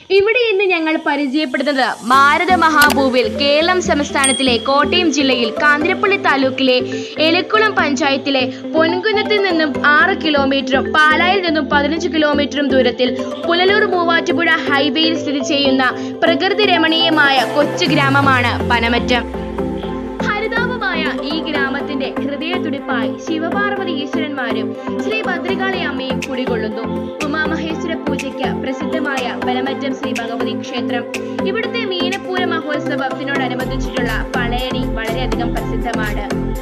ഇവിടെ ഇന്ന് ഞങ്ങൾ പരിചയപ്പെടുന്നത് ഭാരത മഹാഭൂവിൽ കേരളം സംസ്ഥാനത്തിലെ കോട്ടയം ജില്ലയിൽ കാഞ്ഞിരപ്പള്ളി താലൂക്കിലെ എലക്കുളം പഞ്ചായത്തിലെ പൊൻകുന്നത്തിൽ നിന്നും ആറ് കിലോമീറ്ററും പാലായിൽ നിന്നും പതിനഞ്ച് കിലോമീറ്ററും ദൂരത്തിൽ പുനലൂർ മൂവാറ്റുപുഴ ഹൈവേയിൽ സ്ഥിതി ചെയ്യുന്ന പ്രകൃതി രമണീയമായ കൊച്ചു ഗ്രാമമാണ് പനമറ്റം ഹരിതാപമായ ഈ ഗ്രാമത്തിന്റെ ഹൃദയതുടിപ്പായി ശിവപാർവതി ഈശ്വരന്മാരും ശ്രീ ഭദ്രകാളി അമ്മയും കുടികൊള്ളുന്നു ഉമാമഹേശ്വര പൂജയ്ക്ക് പ്രസിദ്ധമായ പനമറ്റം ശ്രീ ഭഗവതി ക്ഷേത്രം ഇവിടുത്തെ മീനപ്പൂര മഹോത്സവത്തിനോടനുബന്ധിച്ചിട്ടുള്ള പളയണി വളരെയധികം പ്രസിദ്ധമാണ്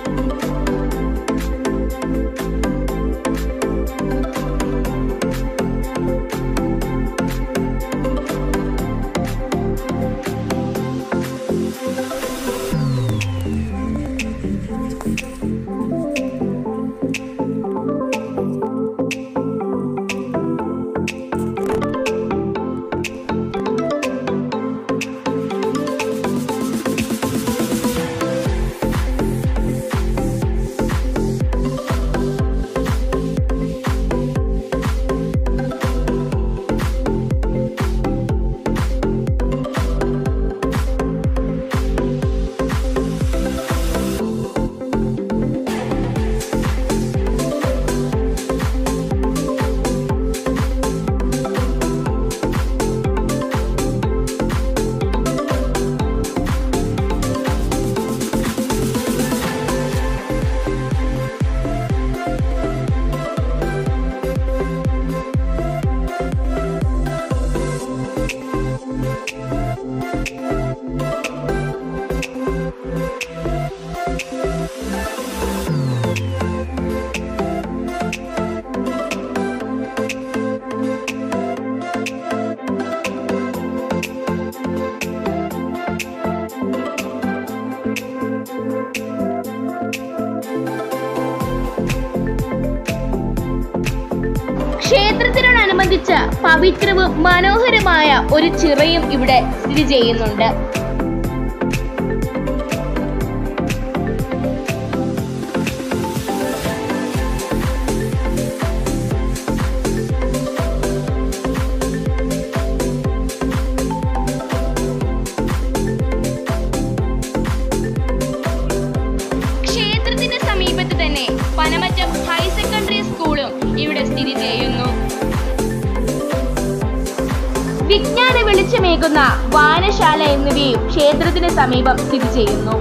ക്ഷേത്രത്തിനോടനുബന്ധിച്ച് പവിത്രവും മനോഹരമായ ഒരു ചിറയും ഇവിടെ സ്ഥിതി ചെയ്യുന്നുണ്ട് ക്ഷേത്രത്തിന് സമീപത്ത് തന്നെ പനമറ്റം ഹയർ സെക്കൻഡറി സ്കൂളും ഇവിടെ സ്ഥിതി ചെയ്യുന്നു വിജ്ഞാന വെളിച്ചമേകുന്ന വായനശാല എന്നിവയും ക്ഷേത്രത്തിന് സമീപം സ്ഥിതി ചെയ്യുന്നു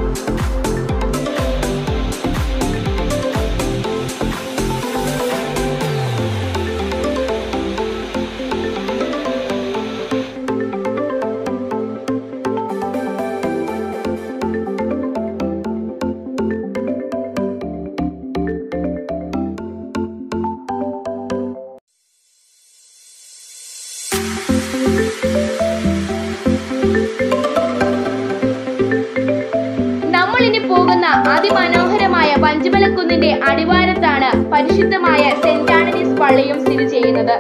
നമ്മൾ ഇനി പോകുന്ന അതിമനോഹരമായ പഞ്ചമലക്കുന്നിന്റെ അടിവാരത്താണ് പരിശുദ്ധമായ സെന്റ് ആന്റണീസ് പള്ളിയും സ്ഥിതി ചെയ്യുന്നത്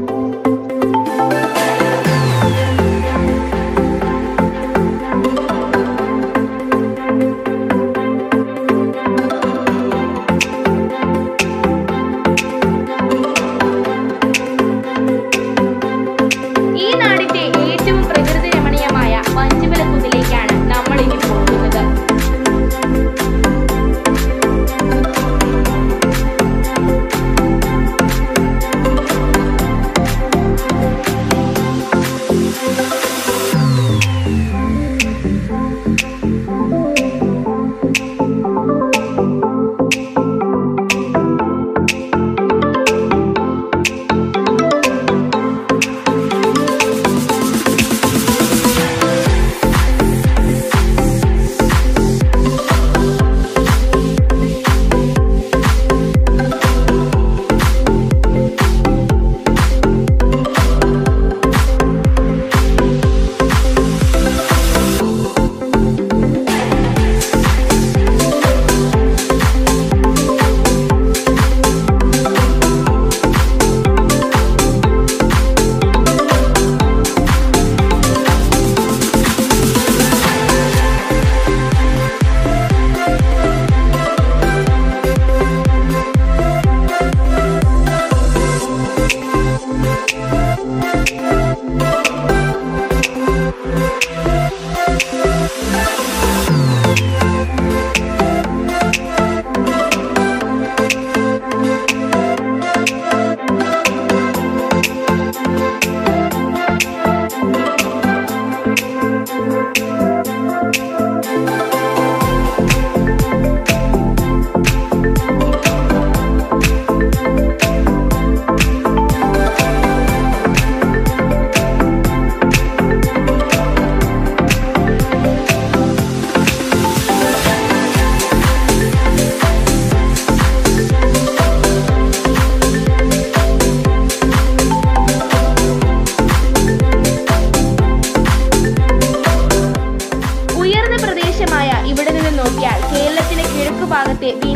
ഈ നാടിന്റെ ഏറ്റവും പ്രകൃതി രമണീയമായ പഞ്ചമലക്കുന്നിലേക്കാണ് നമ്മൾ ഇനി പോകുന്നത്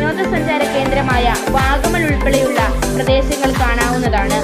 വിനോദസഞ്ചാര കേന്ദ്രമായ വാഗമൺ ഉൾപ്പെടെയുള്ള പ്രദേശങ്ങൾ കാണാവുന്നതാണ്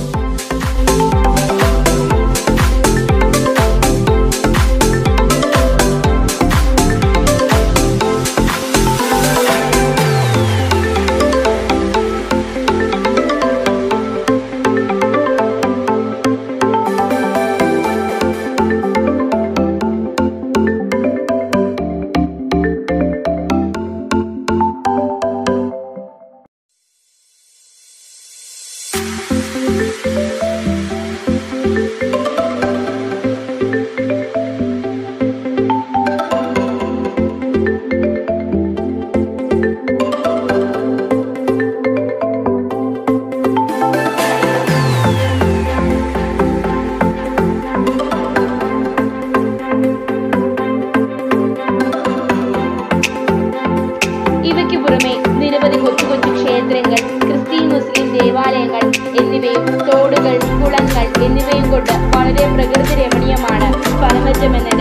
ഇവയ്ക്ക് പുറമെ നിരവധി കൊച്ചു കൊച്ചു ക്ഷേത്രങ്ങൾ ക്രിസ്ത്യൻ മുസ്ലിം ദേവാലയങ്ങൾ എന്നിവയും തോടുകൾ കുളങ്ങൾ എന്നിവയും കൊണ്ട് വളരെ പ്രകൃതി രമണീയമാണ് പനമറ്റം എന്ന